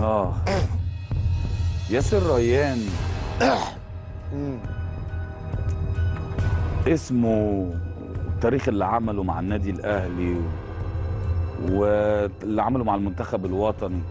اه ياسر ريان مم. اسمه التاريخ اللي عمله مع النادي الاهلي و- واللي عمله مع المنتخب الوطني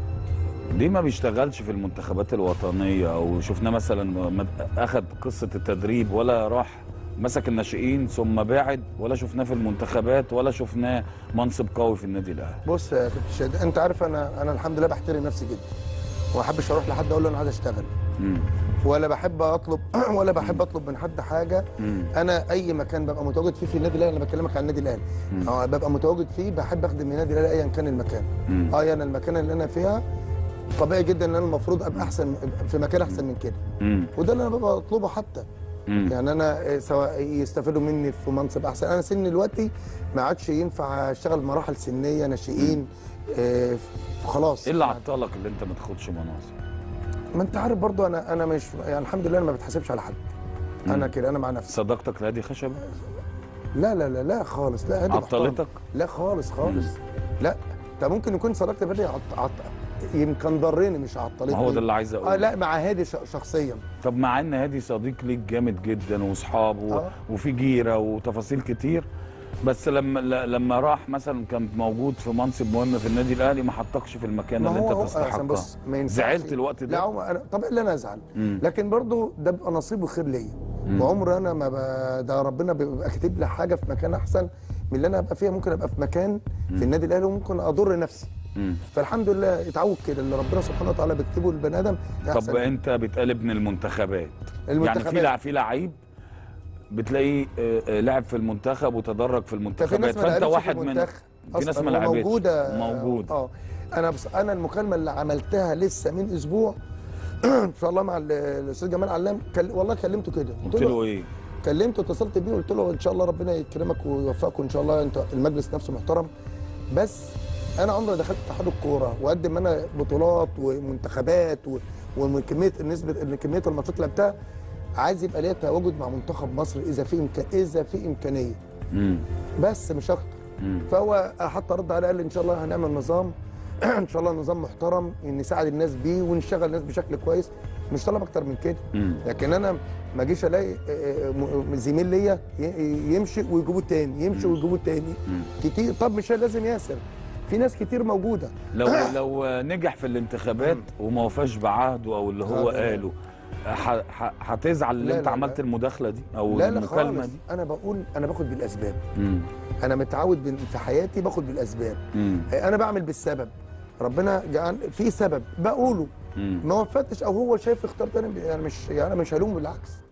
ليه ما بيشتغلش في المنتخبات الوطنيه او شفناه مثلا ما- اخذ قصه التدريب ولا راح مسك الناشئين ثم بعد ولا شفناه في المنتخبات ولا شفناه منصب قوي في النادي الاهلي بص يا كابتن شادي انت عارف انا انا الحمد لله بحترم نفسي جدا وما احبش اروح لحد اقول له انا عايز اشتغل مم. ولا بحب اطلب ولا بحب اطلب من حد حاجه مم. انا اي مكان ببقى متواجد فيه في النادي الاهلي انا بكلمك عن النادي الاهلي مم. اه ببقى متواجد فيه بحب اخدم النادي الاهلي ايا كان المكان مم. اه انا المكان اللي انا فيها طبيعي جدا ان انا المفروض ابقى احسن في مكان احسن من كده مم. وده اللي انا ببقى اطلبه حتى مم. يعني انا آه، سواء يستفادوا مني في منصب احسن انا سني دلوقتي ما عادش ينفع اشتغل مراحل سنيه ناشئين آه، خلاص ايه اللي عطلك اللي انت ما تاخدش مناصب ما انت عارف برضو انا انا مش يعني الحمد لله انا ما بتحاسبش على حد انا كده انا مع نفسي صداقتك لهادي خشبه لا لا لا لا خالص لا هادي محترم. عطلتك لا خالص خالص لا ده ممكن يكون صداقتي بهادي عط... عط... يمكن ضرني مش عطلتني ما هو ده اللي عايز اقوله اه لا مع هادي ش... شخصيا طب مع ان هادي صديق ليك جامد جدا واصحابه آه. وفي جيره وتفاصيل كتير بس لما ل- لما راح مثلا كان موجود في منصب مهم في النادي الاهلي ما حطكش في المكان ما اللي هو انت هو- عشان تستحقه بص ما ينفعش زعلت الوقت لا ده هو انا طبعا لا انا ازعل مم. لكن برضو ده بيبقى نصيب وخير ليا وعمر انا ما ب... ده ربنا بيبقى كاتب لي حاجه في مكان احسن من اللي انا ابقى فيها ممكن ابقى في مكان في النادي الاهلي وممكن اضر نفسي مم. فالحمد لله اتعود كده اللي ربنا سبحانه وتعالى بيكتبه للبني ادم طب يحسن انت بتقلب من المنتخبات يعني المنتخبات. في لع- في لعيب بتلاقيه آه، آه، لعب في المنتخب وتدرج في ده في المنتخبات ناس ما فانت لعبتش واحد في من المنتخب في ناس أصلاً ما هو لعبتش موجوده موجود اه انا بس انا المكالمه اللي عملتها لسه من اسبوع ان شاء الله مع ال- الاستاذ جمال علام كل... والله كلمته كده قلت له ايه كلمته اتصلت بيه قلت له ان شاء الله ربنا يكرمك ويوفقك وان شاء الله انت المجلس نفسه محترم بس انا عمري ما دخلت اتحاد الكوره وقدم انا بطولات ومنتخبات و- ومن كميه النسبه ان كميه الماتشات اللي لعبتها عايز يبقى ليا تواجد مع منتخب مصر اذا في إمكان اذا في امكانيه مم. بس مش اكتر مم. فهو حتى رد عليه قال لي ان شاء الله هنعمل نظام ان شاء الله نظام محترم نساعد الناس بيه ونشغل الناس بشكل كويس مش طلب اكتر من كده مم. لكن انا ما اجيش الاقي آه، آه، م- زميل ليا ي- يمشي ويجيبوه تاني يمشي ويجيبوه تاني مم. كتير طب مش لازم ياسر في ناس كتير موجوده لو لو نجح في الانتخابات وما وفاش بعهده او اللي هو آه، لا. قاله ح- ح- هتزعل ان لا، انت لا، عملت لا. المداخله دي او لا لا المكالمه خالص دي انا بقول انا باخد بالاسباب مم. انا متعود بن- في حياتي باخد بالاسباب مم. آه، انا بعمل بالسبب ربنا جعل في سبب بقوله مم. ما وفقتش او هو شايف اختار تاني يعني مش يعني انا مش هلوم بالعكس